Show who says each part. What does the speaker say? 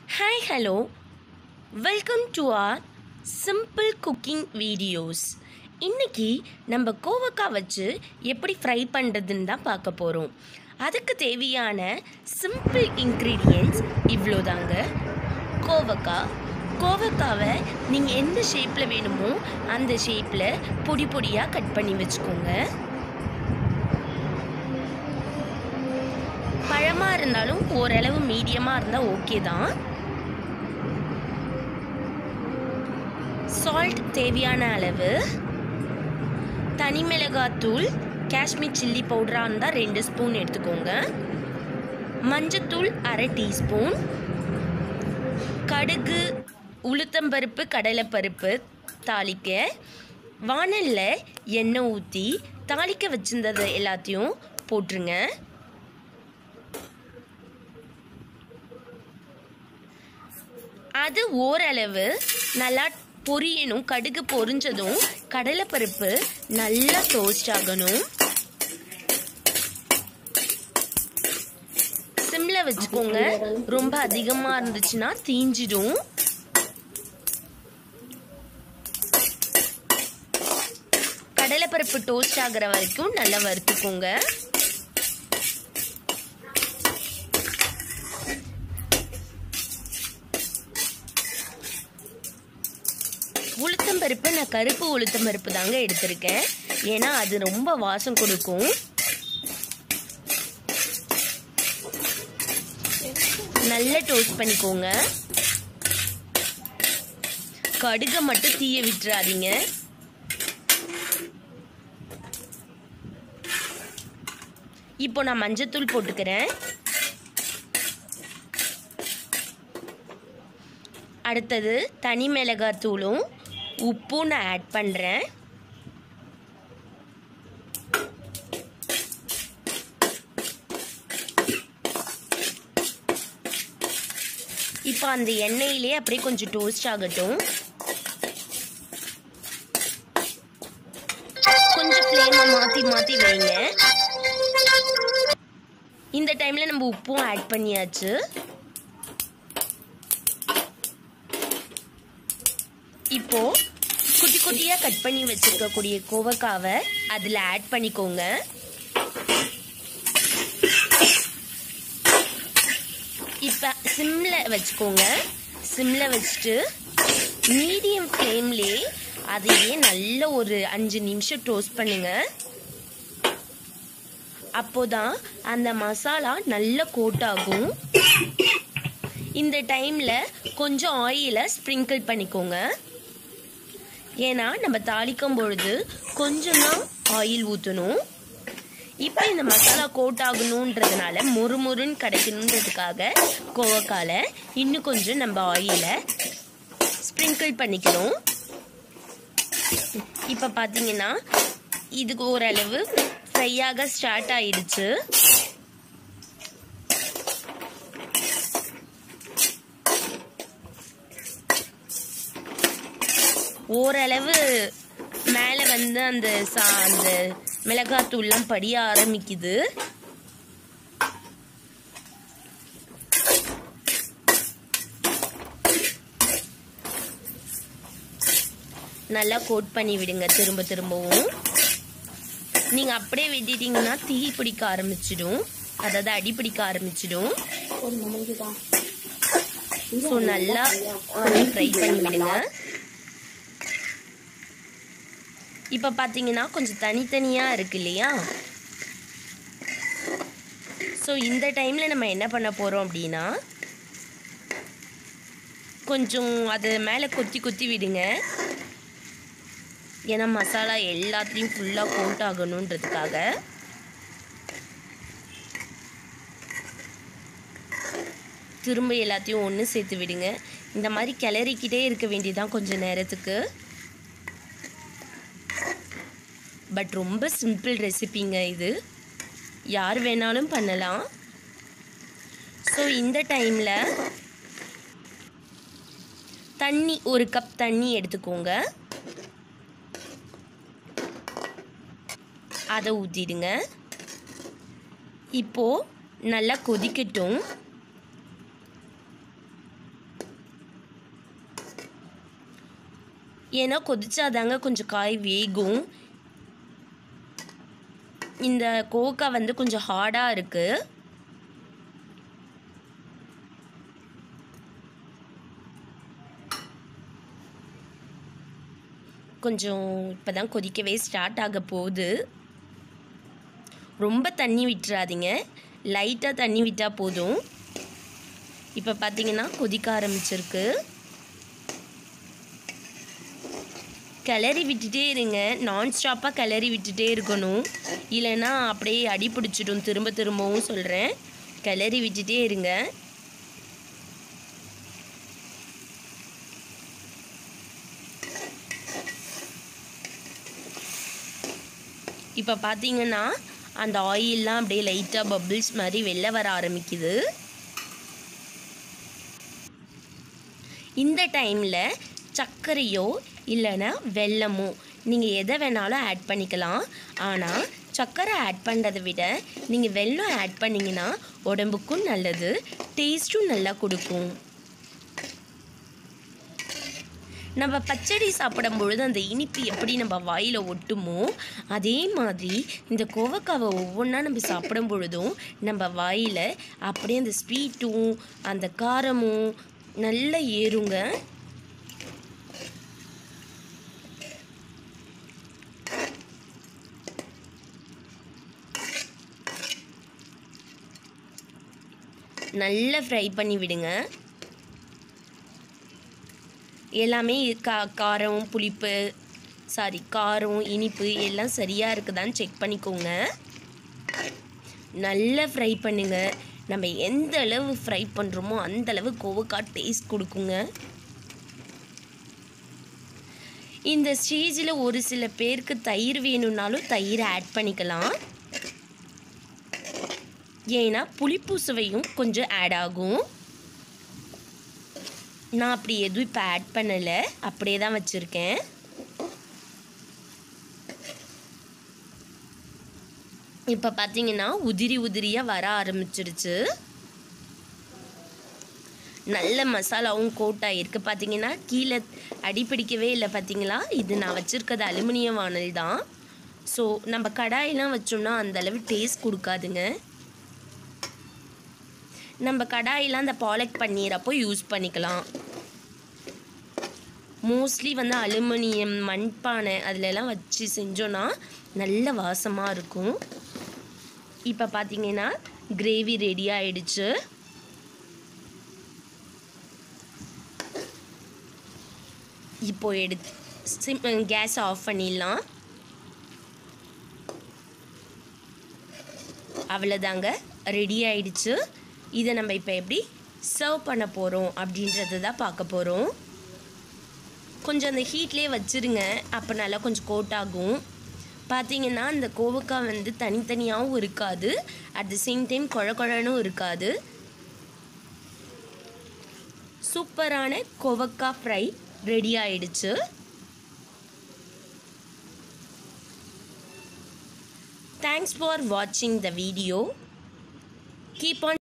Speaker 1: hi hello welcome to our simple cooking videos இன்னைக்கு நம்ம கோவக்காய் வச்சு எப்படி ஃப்ரை பண்ணுறதுன்னு தான் பார்க்க போகிறோம் அதுக்கு தேவையான சிம்பிள் இன்க்ரீடியன்ட்ஸ் இவ்வளோதாங்க கோவக்காய் கோவக்காவை நீங்கள் எந்த ஷேப்பில் வேணுமோ அந்த ஷேப்பில் பொடி பொடியாக கட் பண்ணி வச்சுக்கோங்க பழமாக இருந்தாலும் ஓரளவு மீடியமாக இருந்தால் ஓகே தான் சால்ட் தேவையான அளவு தனி மிளகாத்தூள் காஷ்மீர் சில்லி பவுடராக இருந்தால் ரெண்டு ஸ்பூன் எடுத்துக்கோங்க மஞ்சத்தூள் அரை டீஸ்பூன் கடுகு உளுத்தம்பருப்பு கடலைப்பருப்பு தாளிக்க வானலில் எண்ணெய் ஊற்றி தாளிக்க வச்சிருந்தது எல்லாத்தையும் போட்டுருங்க அது ஓரளவு நல்லா பொரியணும் கடுகு பொரிஞ்சதும் கடலைப்பருப்பு நல்லா டோஸ்ட் ஆகணும் சிம்ல வச்சுக்கோங்க ரொம்ப அதிகமா இருந்துச்சுன்னா தீஞ்சிடும் கடலைப்பருப்பு டோஸ்ட் ஆகிற வரைக்கும் நல்லா வறுத்துக்கோங்க உளுத்தம்பருப்பு நான் கருப்பு உளுத்தம்பருப்பு தாங்க எடுத்திருக்கேன் ஏன்னா அது ரொம்ப வாசம் கொடுக்கும் நல்லா டோஸ்ட் பண்ணிக்கோங்க கடுகை மட்டும் தீய விட்டுறாதீங்க இப்போ நான் மஞ்சத்தூள் போட்டுக்கிறேன் அடுத்தது தனி மிளகாத்தூளும் உப்பும் நான் ஆட் பண்ணுறேன் இப்போ அந்த எண்ணெயிலே அப்படியே கொஞ்சம் டோஸ்ட் ஆகட்டும் கொஞ்சம் ஃப்ளேமை மாற்றி மாற்றி வைங்க இந்த டைமில் நம்ம உப்பும் ஆட் பண்ணியாச்சு இப்போ குட்டி குட்டியாக கட் பண்ணி வச்சிருக்கக்கூடிய கோவக்காவை அதில் ஆட் பண்ணிக்கோங்க இப்போ சிம்மில் வச்சுக்கோங்க சிம்மில் வச்சுட்டு மீடியம் ஃப்ளேம்லே அதையே நல்ல ஒரு அஞ்சு நிமிஷம் டோஸ்ட் பண்ணுங்க அப்போதான் அந்த மசாலா நல்ல கோட் ஆகும் இந்த டைமில் கொஞ்சம் ஆயிலை ஸ்ப்ரிங்கிள் பண்ணிக்கோங்க ஏன்னா நம்ம தாளிக்கும் பொழுது கொஞ்சம் தான் ஆயில் ஊற்றணும் இப்போ இந்த மசாலா கோட் ஆகணுன்றதுனால மொறுமொறுன்னு கிடைக்கணுன்றதுக்காக கோவக்கால இன்னும் கொஞ்சம் நம்ம ஆயிலை ஸ்ப்ரிங்கிள் பண்ணிக்கணும் இப்போ பார்த்தீங்கன்னா இதுக்கு ஓரளவு ஃப்ரை ஆக ஸ்டார்ட் ஆயிடுச்சு ஓரளவு மேலே வந்து அந்த சா அந்த மிளகாத்தூள்லாம் படிய ஆரம்பிக்குது நல்லா கோட் பண்ணி விடுங்க திரும்ப திரும்பவும் நீங்கள் அப்படியே விட்டுட்டீங்கன்னா தீ பிடிக்க ஆரம்பிச்சிடும் அதாவது அடி பிடிக்க ஆரம்பிச்சிடும் ஸோ நல்லா ஃப்ரை பண்ணி விடுங்க இப்போ பார்த்தீங்கன்னா கொஞ்சம் தனித்தனியாக இருக்கு இல்லையா ஸோ இந்த டைமில் நம்ம என்ன பண்ண போகிறோம் அப்படின்னா கொஞ்சம் அது மேலே கொத்தி கொத்தி விடுங்க ஏன்னா மசாலா எல்லாத்துலேயும் ஃபுல்லாக கோட் ஆகணுன்றதுக்காக திரும்ப எல்லாத்தையும் ஒன்று சேர்த்து விடுங்க இந்த மாதிரி கிளறிக்கிட்டே இருக்க வேண்டியதான் கொஞ்சம் நேரத்துக்கு பட் ரொம்ப சிம்பிள் ரெசிபிங்க இது யார் வேணாலும் பண்ணலாம் ஸோ இந்த டைமில் தண்ணி ஒரு கப் தண்ணி எடுத்துக்கோங்க அதை ஊற்றிடுங்க இப்போது நல்லா கொதிக்கட்டும் ஏன்னா கொதிச்சாதாங்க கொஞ்சம் காய் வேகும் இந்த கோவக்காய் வந்து கொஞ்சம் ஹார்டாக இருக்குது கொஞ்சம் இப்போ தான் கொதிக்கவே ஸ்டார்ட் ஆக போகுது ரொம்ப தண்ணி விட்டுறாதீங்க லைட்டாக தண்ணி விட்டால் போதும் இப்போ பார்த்தீங்கன்னா கொதிக்க ஆரம்பிச்சிருக்கு கிளறி விட்டுட்டே இருங்க நான் ஸ்டாப்பாக கிளறி விட்டுட்டே இருக்கணும் இல்லைன்னா அப்படியே அடி பிடிச்சிடும் திரும்ப திரும்பவும் சொல்கிறேன் கிளறி விட்டுட்டே இருங்க இப்போ பார்த்தீங்கன்னா அந்த ஆயிலெலாம் அப்படியே லைட்டாக பபிள்ஸ் மாதிரி வெளில வர ஆரம்பிக்குது இந்த டைமில் சர்க்கரையோ இல்லைன்னா வெல்லமோ நீங்கள் எதை வேணாலும் ஆட் பண்ணிக்கலாம் ஆனால் சர்க்கரை ஆட் பண்ணுறதை விட நீங்கள் வெல்லம் ஆட் பண்ணிங்கன்னா உடம்புக்கும் நல்லது டேஸ்ட்டும் நல்லா கொடுக்கும் நம்ம பச்சடி சாப்பிடும் பொழுது அந்த இனிப்பு எப்படி நம்ம வாயில் ஒட்டுமோ அதே மாதிரி இந்த கோவக்காவை ஒவ்வொன்றா நம்ம சாப்பிடும் பொழுதும் நம்ம வாயில் அப்படியே அந்த ஸ்வீட்டும் அந்த காரமும் நல்லா ஏறுங்க நல்லா ஃப்ரை பண்ணி விடுங்க எல்லாமே கா காரம் புளிப்பு சாரி காரம் இனிப்பு எல்லாம் சரியாக இருக்குதான்னு செக் பண்ணிக்கோங்க நல்லா ஃப்ரை பண்ணுங்க நம்ம எந்த அளவு ஃப்ரை பண்ணுறோமோ அந்த அளவு கோவக்காய் டேஸ்ட் கொடுக்குங்க இந்த ஸ்டேஜில் ஒரு சில பேருக்கு தயிர் வேணும்னாலும் தயிர் ஆட் பண்ணிக்கலாம் ஏன்னா புளிப்பு சுவையும் கொஞ்சம் ஆட் ஆகும் நான் அப்படி எதுவும் இப்போ ஆட் பண்ணலை அப்படியே தான் வச்சுருக்கேன் இப்போ பார்த்தீங்கன்னா உதிரி உதிரியாக வர ஆரம்பிச்சிடுச்சு நல்ல மசாலாவும் கோட் ஆகிருக்கு பார்த்தீங்கன்னா கீழே அடிப்பிடிக்கவே இல்லை பார்த்தீங்களா இது நான் வச்சுருக்கிறது அலுமினியம் வானல் தான் ஸோ நம்ம கடாயெலாம் வச்சோம்னா அந்தளவு டேஸ்ட் கொடுக்காதுங்க நம்ம கடாயெலாம் அந்த பாலக் பன்னீரப்போ யூஸ் பண்ணிக்கலாம் மோஸ்ட்லி வந்து அலுமினியம் மண்பானை அதிலெல்லாம் வச்சு செஞ்சோன்னா நல்ல வாசமாக இருக்கும் இப்போ பார்த்தீங்கன்னா கிரேவி ரெடி ஆயிடுச்சு இப்போ எடுத்து சிம் கேஸ் ஆஃப் பண்ணிடலாம் அவ்வளோதாங்க ரெடி ஆயிடுச்சு இதை நம்ம இப்போ எப்படி சர்வ் பண்ண போகிறோம் அப்படின்றத தான் பார்க்க போகிறோம் கொஞ்சம் அந்த ஹீட்லேயே வச்சுருங்க அப்போ நல்லா கொஞ்சம் கோட் ஆகும் பார்த்தீங்கன்னா அந்த கோவக்காய் வந்து தனித்தனியாகவும் இருக்காது அட் த சேம் டைம் குழ குழனும் இருக்காது சூப்பரான கோவக்காய் ஃப்ரை ரெடி ஆயிடுச்சு தேங்க்ஸ் ஃபார் வாட்சிங் த வீடியோ கீப் ஆன்